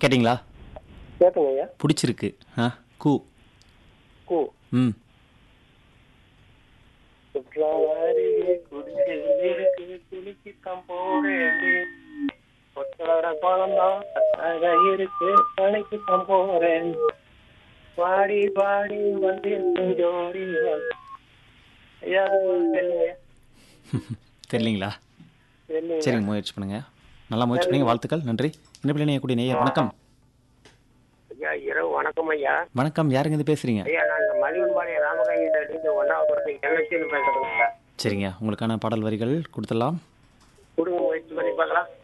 கேட்டிங்களா கேட்டுங்க ஐயா பிடிச்சிருக்கு ஆ கூ கூ ம் குற்றாலாரி குடிசையில் இருக்கு குளிக்கத்தான் போறேன் கொத்தாட பழம்தான் அழகா இருக்கு கணக்குத்தான் போறேன் பாடி பாடி வந்து ஜோடி வா. ஐயா தெரியலைங்க தெரியலீங்களா தெரியலைங்க சரிங்க முயற்சி பண்ணுங்க நல்லா முயற்சி பண்ணுங்க வாழ்த்துக்கள் நன்றி என்ன பிள்ளை கூடிய நேயர் வணக்கம் ஐயா இரவு வணக்கம் ஐயா வணக்கம் யாருங்க இது பேசுறீங்க ஐயா நாங்கள் மலிவன்பாளையம் ராமகாயிலிருந்து ஒன்னாவது எல்ஐசியில் பேசுறோங்க சரிங்க உங்களுக்கான பாடல் வரிகள் கொடுத்துடலாம் கொடுங்க முயற்சி பண்ணி பார்க்கலாம்